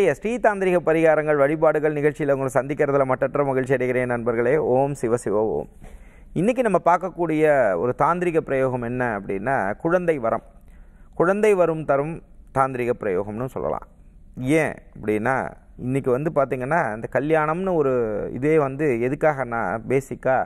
இன்றைய ஸ்ரீதாந்திரிக பரிகாரங்கள் வழிபாடுகள் நிகழ்ச்சியில் உங்களை சந்திக்கிறதுல மட்டற்ற மகிழ்ச்சி அடைகிறேன் நண்பர்களே ஓம் சிவ சிவ ஓம் இன்றைக்கி நம்ம பார்க்கக்கூடிய ஒரு தாந்திரிக பிரயோகம் என்ன அப்படின்னா குழந்தை வரம் குழந்தை வரும் தரும் தாந்திரிக பிரயோகம்னு சொல்லலாம் ஏன் அப்படின்னா இன்றைக்கி வந்து பார்த்திங்கன்னா இந்த கல்யாணம்னு ஒரு இதே வந்து எதுக்காகனா பேசிக்காக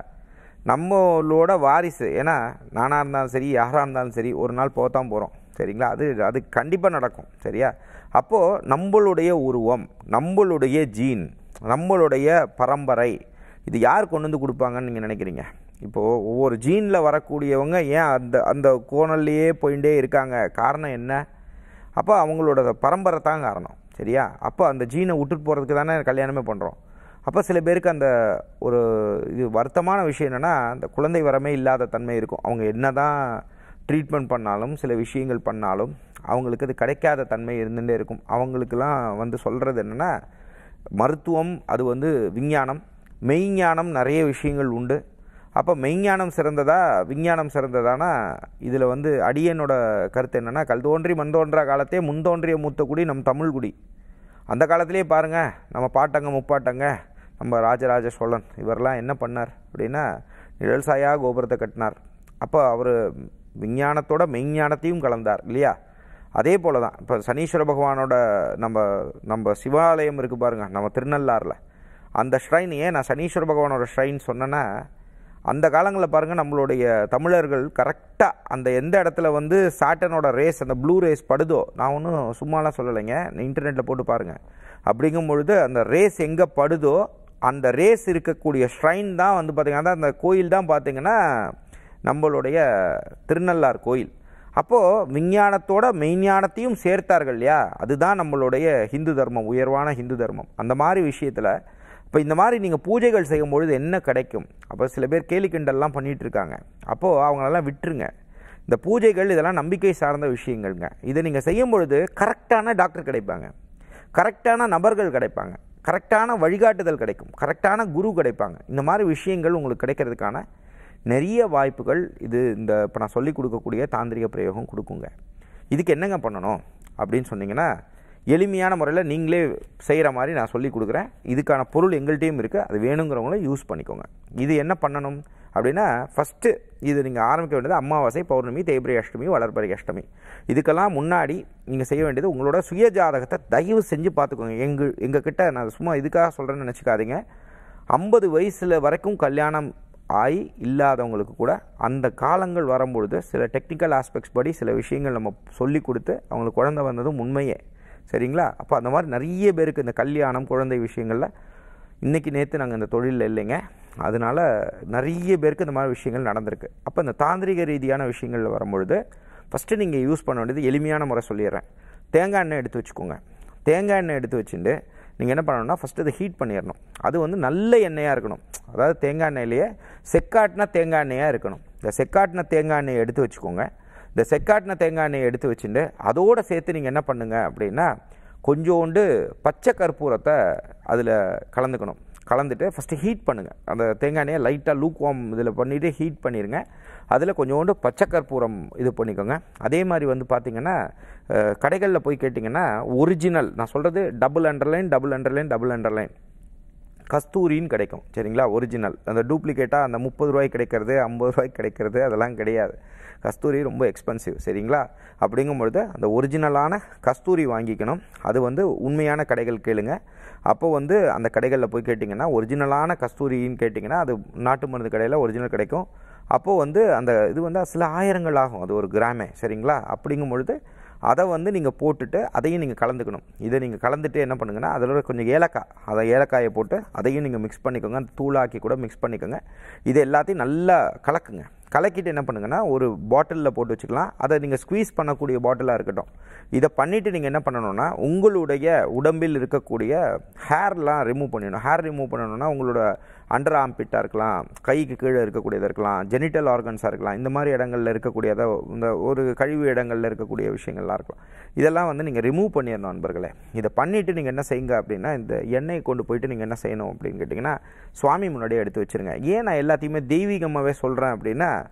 நம்மளோட வாரிசு ஏன்னா நானாக இருந்தாலும் சரி யாராக இருந்தாலும் சரி ஒரு நாள் போத்தான் போகிறோம் சரிங்களா அது அது கண்டிப்பாக நடக்கும் சரியா அப்போது நம்மளுடைய உருவம் நம்மளுடைய ஜீன் நம்மளுடைய பரம்பரை இது யார் கொண்டு வந்து கொடுப்பாங்கன்னு நீங்கள் நினைக்கிறீங்க இப்போது ஒவ்வொரு ஜீனில் வரக்கூடியவங்க ஏன் அந்த அந்த கோணல்லையே போயிட்டே இருக்காங்க காரணம் என்ன அப்போ அவங்களோட பரம்பரை தான் காரணம் சரியா அப்போ அந்த ஜீனை விட்டுட்டு போகிறதுக்கு தானே கல்யாணமே பண்ணுறோம் அப்போ சில பேருக்கு அந்த ஒரு இது வருத்தமான விஷயம் என்னென்னா அந்த குழந்தை வரமே இல்லாத தன்மை இருக்கும் அவங்க என்ன தான் ட்ரீட்மெண்ட் பண்ணாலும் சில விஷயங்கள் பண்ணாலும் அவங்களுக்கு அது கிடைக்காத தன்மை இருந்துகிட்டே இருக்கும் அவங்களுக்கெல்லாம் வந்து சொல்கிறது என்னென்னா மருத்துவம் அது வந்து விஞ்ஞானம் மெய்ஞானம் நிறைய விஷயங்கள் உண்டு அப்போ மெய்ஞானம் சிறந்ததா விஞ்ஞானம் சிறந்ததானா இதில் வந்து அடியனோட கருத்து என்னென்னா கல் தோன்றி மண் தோன்றா காலத்தே முன்தோன்றிய மூத்த குடி நம் தமிழ் குடி அந்த காலத்திலே பாருங்கள் நம்ம பாட்டங்க முப்பாட்டங்க நம்ம ராஜராஜ சோழன் இவரெல்லாம் என்ன பண்ணார் அப்படின்னா நிழல் சாயா கோபுரத்தை கட்டினார் அப்போ அவர் விஞ்ஞானத்தோட மெய்ஞானத்தையும் கலந்தார் இல்லையா அதே போல தான் இப்போ சனீஸ்வர பகவானோட நம்ம நம்ம சிவாலயம் இருக்குது பாருங்கள் நம்ம திருநள்ளாறில் அந்த ஷ்ரைன் ஏன் நான் சனீஸ்வர பகவானோட ஷ்ரைன் சொன்னேன்னா அந்த காலங்களில் பாருங்கள் நம்மளுடைய தமிழர்கள் கரெக்டாக அந்த எந்த இடத்துல வந்து சாட்டனோட ரேஸ் அந்த ப்ளூ ரேஸ் படுதோ நான் ஒன்றும் சும்மாலாம் சொல்லலைங்க இன்டர்நெட்டில் போட்டு பாருங்கள் அப்படிங்கும் பொழுது அந்த ரேஸ் எங்கே படுதோ அந்த ரேஸ் இருக்கக்கூடிய ஷ்ரைன் தான் வந்து பார்த்திங்கன்னா அந்த கோயில் தான் பார்த்திங்கன்னா நம்மளுடைய திருநள்ளார் கோயில் அப்போது விஞ்ஞானத்தோட மெய்ஞானத்தையும் சேர்த்தார்கள் இல்லையா அதுதான் நம்மளுடைய ஹிந்து தர்மம் உயர்வான ஹிந்து தர்மம் அந்த மாதிரி விஷயத்தில் இப்போ இந்த மாதிரி நீங்கள் பூஜைகள் செய்யும் பொழுது என்ன கிடைக்கும் அப்போ சில பேர் கேலி கிண்டல்லாம் பண்ணிகிட்டு இருக்காங்க அப்போது அவங்களெல்லாம் விட்டுருங்க இந்த பூஜைகள் இதெல்லாம் நம்பிக்கை சார்ந்த விஷயங்கள்ங்க இதை நீங்கள் செய்யும் பொழுது கரெக்டான டாக்டர் கிடைப்பாங்க கரெக்டான நபர்கள் கிடைப்பாங்க கரெக்டான வழிகாட்டுதல் கிடைக்கும் கரெக்டான குரு கிடைப்பாங்க இந்த மாதிரி விஷயங்கள் உங்களுக்கு கிடைக்கிறதுக்கான நிறைய வாய்ப்புகள் இது இந்த இப்போ நான் சொல்லிக் கொடுக்கக்கூடிய தாந்திரிக பிரயோகம் கொடுக்குங்க இதுக்கு என்னங்க பண்ணணும் அப்படின்னு சொன்னீங்கன்னா எளிமையான முறையில் நீங்களே செய்கிற மாதிரி நான் சொல்லி கொடுக்குறேன் இதுக்கான பொருள் எங்கள்கிட்டையும் இருக்குது அது வேணுங்கிறவங்கள யூஸ் பண்ணிக்கோங்க இது என்ன பண்ணணும் அப்படின்னா ஃபஸ்ட்டு இது நீங்கள் ஆரம்பிக்க வேண்டியது அமாவாசை பௌர்ணமி தேய்பிரை அஷ்டமி வளர்பறை அஷ்டமி இதுக்கெல்லாம் முன்னாடி நீங்கள் செய்ய வேண்டியது உங்களோட சுய ஜாதகத்தை தயவு செஞ்சு பார்த்துக்கோங்க எங்கள் எங்கள் கிட்ட நான் சும்மா இதுக்காக சொல்கிறேன்னு நினச்சிக்காதீங்க ஐம்பது வயசில் வரைக்கும் கல்யாணம் ஆகி இல்லாதவங்களுக்கு கூட அந்த காலங்கள் வரும்பொழுது சில டெக்னிக்கல் ஆஸ்பெக்ட்ஸ் படி சில விஷயங்கள் நம்ம சொல்லி கொடுத்து அவங்களுக்கு குழந்தை வந்ததும் உண்மையே சரிங்களா அப்போ அந்த மாதிரி நிறைய பேருக்கு இந்த கல்யாணம் குழந்தை விஷயங்களில் இன்றைக்கி நேற்று நாங்கள் இந்த தொழிலில் இல்லைங்க அதனால் நிறைய பேருக்கு இந்த மாதிரி விஷயங்கள் நடந்திருக்கு அப்போ இந்த தாந்திரிக ரீதியான விஷயங்களில் வரும்பொழுது ஃபஸ்ட்டு நீங்கள் யூஸ் பண்ண வேண்டியது எளிமையான முறை சொல்லிடுறேன் தேங்காய் எண்ணெய் எடுத்து வச்சுக்கோங்க தேங்காய் எண்ணெய் எடுத்து வச்சுட்டு நீங்கள் என்ன பண்ணணும்னா ஃபஸ்ட்டு அதை ஹீட் பண்ணிடணும் அது வந்து நல்ல எண்ணெயாக இருக்கணும் அதாவது தேங்காய் எண்ணெயிலேயே செக்காட்டின தேங்காய் எண்ணெயாக இருக்கணும் இந்த செக்காட்டின தேங்காய் எண்ணெயை எடுத்து வச்சுக்கோங்க இந்த செக்காட்டின தேங்காய் எண்ணெயை எடுத்து வச்சுட்டு அதோடு சேர்த்து நீங்கள் என்ன பண்ணுங்க அப்படின்னா கொஞ்சோண்டு பச்சை கற்பூரத்தை அதில் கலந்துக்கணும் கலந்துட்டு ஃபஸ்ட்டு ஹீட் பண்ணுங்கள் அந்த தேங்காய் எண்ணெயை லைட்டாக லூக் வாம் இதில் பண்ணிவிட்டு ஹீட் பண்ணிடுங்க அதில் கொஞ்சோண்டு பச்சை கற்பூரம் இது பண்ணிக்கோங்க அதே மாதிரி வந்து பார்த்திங்கன்னா கடைகளில் போய் கேட்டிங்கன்னா ஒரிஜினல் நான் சொல்கிறது double underline double underline double underline கஸ்தூரின்னு கிடைக்கும் சரிங்களா ஒரிஜினல் அந்த டூப்ளிகேட்டாக அந்த முப்பது ரூபாய்க்கு கிடைக்கிறது ஐம்பது ரூபாய்க்கு கிடைக்கிறது அதெல்லாம் கிடையாது கஸ்தூரி ரொம்ப எக்ஸ்பென்சிவ் சரிங்களா அப்படிங்கும் பொழுது அந்த ஒரிஜினலான கஸ்தூரி வாங்கிக்கணும் அது வந்து உண்மையான கடைகள் கேளுங்க அப்போ வந்து அந்த கடைகளில் போய் கேட்டிங்கன்னா ஒரிஜினலான கஸ்தூரின்னு கேட்டிங்கன்னா அது நாட்டு மருந்து கடையில் ஒரிஜினல் கிடைக்கும் அப்போது வந்து அந்த இது வந்து சில ஆயிரங்கள் ஆகும் அது ஒரு கிராமே சரிங்களா அப்படிங்கும் பொழுது அதை வந்து நீங்கள் போட்டுட்டு அதையும் நீங்கள் கலந்துக்கணும் இதை நீங்கள் கலந்துட்டு என்ன பண்ணுங்கன்னா அதில் கொஞ்சம் ஏலக்காய் அதை ஏலக்காயை போட்டு அதையும் நீங்கள் மிக்ஸ் பண்ணிக்கோங்க அந்த தூளாக்கி கூட மிக்ஸ் பண்ணிக்கோங்க இது எல்லாத்தையும் நல்லா கலக்குங்க கலக்கிட்டு என்ன பண்ணுங்கன்னா ஒரு பாட்டிலில் போட்டு வச்சுக்கலாம் அதை நீங்கள் ஸ்குவீஸ் பண்ணக்கூடிய பாட்டிலாக இருக்கட்டும் இதை பண்ணிவிட்டு நீங்கள் என்ன பண்ணணும்னா உங்களுடைய உடம்பில் இருக்கக்கூடிய ஹேர்லாம் ரிமூவ் பண்ணிடணும் ஹேர் ரிமூவ் பண்ணணும்னா உங்களோட அண்டர் ஆம்பிட்டாக இருக்கலாம் கைக்கு கீழே இருக்கக்கூடியதாக இருக்கலாம் ஜெனிட்டல் ஆர்கன்ஸாக இருக்கலாம் இந்த மாதிரி இடங்களில் இருக்கக்கூடியதை இந்த ஒரு கழிவு இடங்களில் இருக்கக்கூடிய விஷயங்கள்லாம் இருக்கலாம் இதெல்லாம் வந்து நீங்கள் ரிமூவ் பண்ணிடணும் நண்பர்களே இதை பண்ணிவிட்டு நீங்கள் என்ன செய்யுங்க அப்படின்னா இந்த எண்ணெயை கொண்டு போயிட்டு நீங்கள் என்ன செய்யணும் அப்படின்னு கேட்டிங்கன்னா சுவாமி முன்னாடியே எடுத்து வச்சுருங்க ஏன் நான் எல்லாத்தையுமே தெய்வீகமாகவே சொல்கிறேன் அப்படின்னா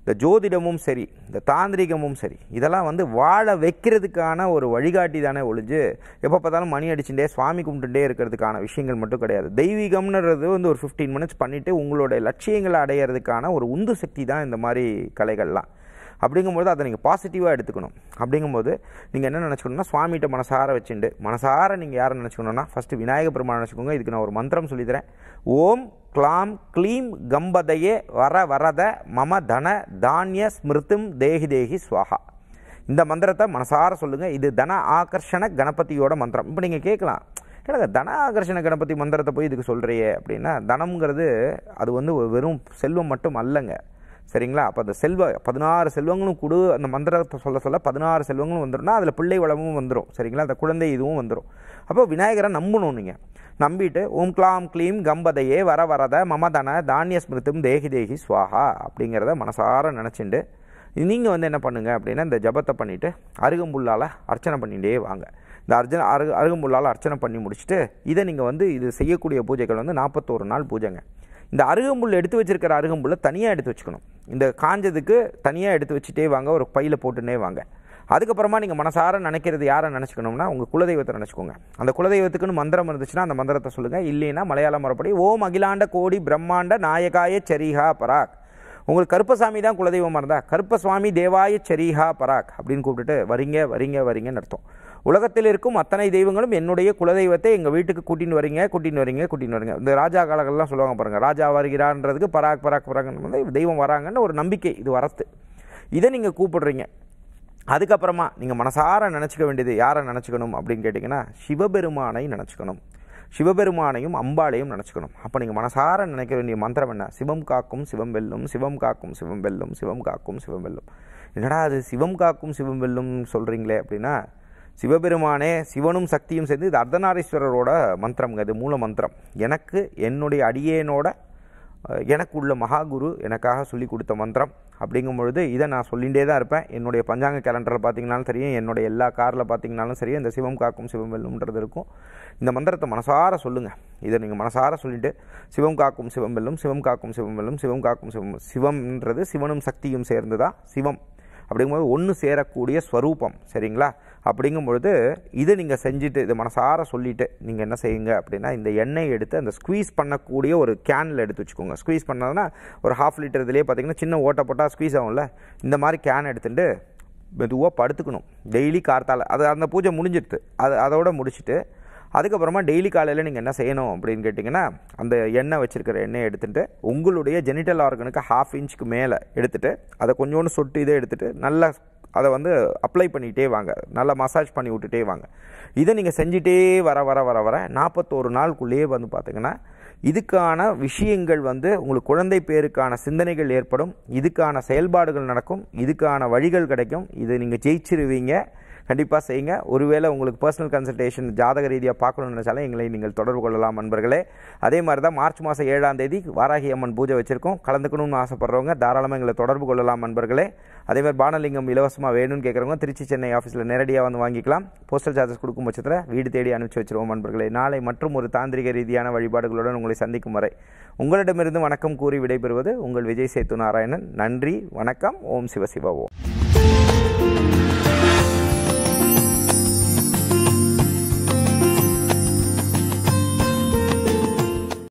இந்த ஜோதிடமும் சரி இந்த தாந்திரிகமும் சரி இதெல்லாம் வந்து வாழ வைக்கிறதுக்கான ஒரு வழிகாட்டி தானே ஒழிஞ்சு எப்போ பார்த்தாலும் மணி அடிச்சுட்டே சுவாமி கும்பிட்டுட்டே இருக்கிறதுக்கான விஷயங்கள் மட்டும் கிடையாது தெய்வீகம்ன்றது வந்து ஒரு ஃபிஃப்டீன் மினிட்ஸ் பண்ணிவிட்டு உங்களுடைய லட்சியங்களை அடையிறதுக்கான ஒரு உந்து சக்தி தான் இந்த மாதிரி கலைகள்லாம் அப்படிங்கும்போது அதை நீங்கள் பாசிட்டிவாக எடுத்துக்கணும் அப்படிங்கும்போது நீங்கள் என்ன நினச்சிக்கணும்னா சுவாமிகிட்ட மனசார வச்சுண்டு மனசார நீங்கள் யாரை நினச்சிக்கணும்னா ஃபஸ்ட்டு விநாயக பெருமாள் நினச்சிக்கோங்க இதுக்கு நான் ஒரு மந்திரம் சொல்லித்தரேன் ஓம் க்ளாம் க்ளீம் கம்பதையே வர வரத மம தன தானிய ஸ்மிருத்தும் தேகி தேகி ஸ்வாஹா இந்த மந்திரத்தை மனசார சொல்லுங்கள் இது தன ஆகர்ஷண கணபதியோட மந்திரம் இப்போ நீங்கள் கேட்கலாம் எனக்கு தன ஆகர்ஷண கணபதி மந்திரத்தை போய் இதுக்கு சொல்கிறியே அப்படின்னா தனம்ங்கிறது அது வந்து வெறும் செல்வம் மட்டும் அல்லங்க சரிங்களா அப்போ அந்த செல்வ பதினாறு செல்வங்களும் கொடு அந்த மந்திரத்தை சொல்ல சொல்ல பதினாறு செல்வங்களும் வந்துடும்னா அதில் பிள்ளை வளமும் வந்துடும் சரிங்களா அந்த குழந்தை இதுவும் வந்துடும் அப்போ விநாயகரை நம்பணும் நீங்கள் நம்பிட்டு ஓம் க்ளாம் க்ளீம் கம்பதையே வர வரத மமதன தானிய ஸ்மிருத்தும் தேகி தேகி ஸ்வாஹா அப்படிங்கிறத மனசார நினச்சிண்டு நீங்கள் வந்து என்ன பண்ணுங்க அப்படின்னா இந்த ஜபத்தை பண்ணிவிட்டு அருகம்புல்லால் அர்ச்சனை பண்ணிகிட்டே வாங்க இந்த அர்ச்சனை அருகு அருகம்புல்லால் அர்ச்சனை பண்ணி முடிச்சுட்டு இதை நீங்கள் வந்து இது செய்யக்கூடிய பூஜைகள் வந்து நாற்பத்தோரு நாள் பூஜைங்க இந்த அருகம்புல் எடுத்து வச்சிருக்கிற அருகம்புல்லை தனியாக எடுத்து வச்சுக்கணும் இந்த காஞ்சதுக்கு தனியாக எடுத்து வச்சுட்டே வாங்க ஒரு பையில் போட்டுனே வாங்க அதுக்கப்புறமா நீங்கள் மனசார நினைக்கிறது யாரை நினச்சிக்கணும்னா உங்கள் குலதெய்வத்தை நினச்சிக்கோங்க அந்த குலதெய்வத்துக்குன்னு மந்திரம் இருந்துச்சுன்னா அந்த மந்திரத்தை சொல்லுங்கள் இல்லைன்னா மலையாள முறைப்படி ஓம் அகிலாண்ட கோடி பிரம்மாண்ட நாயகாய சரிஹா பராக் உங்களுக்கு கருப்பசாமி தான் குலதெய்வமாக இருந்தா கருப்பசுவாமி தேவாய சரிஹா பராக் அப்படின்னு கூப்பிட்டுட்டு வரீங்க வரீங்க வரீங்கன்னு அர்த்தம் உலகத்தில் இருக்கும் அத்தனை தெய்வங்களும் என்னுடைய குலதெய்வத்தை எங்கள் வீட்டுக்கு கூட்டின்னு வரீங்க கூட்டின்னு வரீங்க கூட்டின்னு வரீங்க இந்த ராஜா காலங்கள்லாம் சொல்லுவாங்க பாருங்கள் ராஜா வருகிறான்றதுக்கு பராக் பராக் பராக்னு வந்து தெய்வம் வராங்கன்னு ஒரு நம்பிக்கை இது வரத்து இதை நீங்கள் கூப்பிடுறீங்க அதுக்கப்புறமா நீங்கள் மனசார நினச்சிக்க வேண்டியது யாரை நினச்சிக்கணும் அப்படின்னு கேட்டிங்கன்னா சிவபெருமானை நினச்சிக்கணும் சிவபெருமானையும் அம்பாளையும் நினச்சிக்கணும் அப்போ நீங்கள் மனசார நினைக்க வேண்டிய மந்திரம் என்ன சிவம் காக்கும் சிவம் வெல்லும் சிவம் காக்கும் சிவம் வெல்லும் சிவம் காக்கும் சிவம் வெல்லும் என்னடா அது சிவம் காக்கும் சிவம் வெல்லும் சொல்கிறீங்களே அப்படின்னா சிவபெருமானே சிவனும் சக்தியும் சேர்ந்து இது அர்த்தநாரீஸ்வரரோட மந்திரம்ங்க இது மூல மந்திரம் எனக்கு என்னுடைய அடியேனோட அஹ், எனக்கு உள்ள மகாகுரு எனக்காக சொல்லி கொடுத்த மந்திரம் அப்படிங்கும் பொழுது இதை நான் சொல்லிகிட்டே தான் இருப்பேன் என்னுடைய பஞ்சாங்க கேலண்டரில் பார்த்தீங்கனாலும் தெரியும் என்னுடைய எல்லா காரில் பார்த்தீங்கனாலும் சரி இந்த சிவம் காக்கும் சிவம் வெல்லும்ன்றது இருக்கும் இந்த மந்திரத்தை மனசார சொல்லுங்கள் இதை நீங்கள் மனசார சொல்லிட்டு சிவம் காக்கும் சிவம் வெல்லும் சிவம் காக்கும் சிவம் வெல்லும் சிவம் காக்கும் சிவம் சிவம்ன்றது சிவனும் சக்தியும் சேர்ந்து தான் சிவம் அப்படிங்கும்போது ஒன்று சேரக்கூடிய ஸ்வரூபம் சரிங்களா அப்படிங்கும் பொழுது இதை நீங்கள் செஞ்சுட்டு இது மனசார சொல்லிவிட்டு நீங்கள் என்ன செய்யுங்க அப்படின்னா இந்த எண்ணெய் எடுத்து அந்த ஸ்குவீஸ் பண்ணக்கூடிய ஒரு கேனில் எடுத்து வச்சுக்கோங்க ஸ்குவீஸ் பண்ணதுன்னா ஒரு ஹாஃப் லிட்டர் இதுலேயே பார்த்தீங்கன்னா சின்ன ஓட்டை போட்டால் ஸ்குவீஸ் ஆகும்ல இந்த மாதிரி கேன் எடுத்துட்டு மெதுவாக படுத்துக்கணும் டெய்லி கார்த்தால அது அந்த பூஜை முடிஞ்சிடுது அது அதோட முடிச்சுட்டு அதுக்கப்புறமா டெய்லி காலையில் நீங்கள் என்ன செய்யணும் அப்படின்னு கேட்டிங்கன்னா அந்த எண்ணெய் வச்சுருக்கிற எண்ணெயை எடுத்துகிட்டு உங்களுடைய ஜெனிட்டல் ஆர்கனுக்கு ஹாஃப் இன்ச்சுக்கு மேலே எடுத்துகிட்டு அதை கொஞ்சோண்டு சொட்டு இதை எடுத்துகிட்டு நல்லா அதை வந்து அப்ளை பண்ணிகிட்டே வாங்க நல்லா மசாஜ் பண்ணி விட்டுட்டே வாங்க இதை நீங்கள் செஞ்சுட்டே வர வர வர வர நாற்பத்தோரு நாளுக்குள்ளேயே வந்து பார்த்தீங்கன்னா இதுக்கான விஷயங்கள் வந்து உங்களுக்கு குழந்தை பேருக்கான சிந்தனைகள் ஏற்படும் இதுக்கான செயல்பாடுகள் நடக்கும் இதுக்கான வழிகள் கிடைக்கும் இது நீங்கள் ஜெயிச்சிருவீங்க கண்டிப்பாக செய்யுங்க ஒருவேளை உங்களுக்கு பர்சனல் கன்சல்டேஷன் ஜாதக ரீதியாக பார்க்கணும்னு நினச்சாலும் எங்களை நீங்கள் தொடர்பு கொள்ளலாம் நண்பர்களே அதே மாதிரி தான் மார்ச் மாதம் ஏழாம் தேதி வாராகி அம்மன் பூஜை வச்சுருக்கோம் கலந்துக்கணும்னு ஆசைப்படுறவங்க தாராளமாக எங்களை தொடர்பு கொள்ளலாம் நண்பர்களே அதே மாதிரி பானலிங்கம் இலவசமாக வேணும்னு கேட்குறவங்க திருச்சி சென்னை ஆஃபீஸில் நேரடியாக வந்து வாங்கிக்கலாம் போஸ்டல் சார்ஜஸ் கொடுக்கும் பட்சத்தில் வீடு தேடி அனுப்பிச்சு வச்சிருவோம் நண்பர்களே நாளை மற்றும் ஒரு தாந்திரிக ரீதியான வழிபாடுகளுடன் உங்களை சந்திக்கும் வரை உங்களிடமிருந்து வணக்கம் கூறி விடைபெறுவது உங்கள் விஜய் சேத்து நாராயணன் நன்றி வணக்கம் ஓம் சிவசிவ ஓம்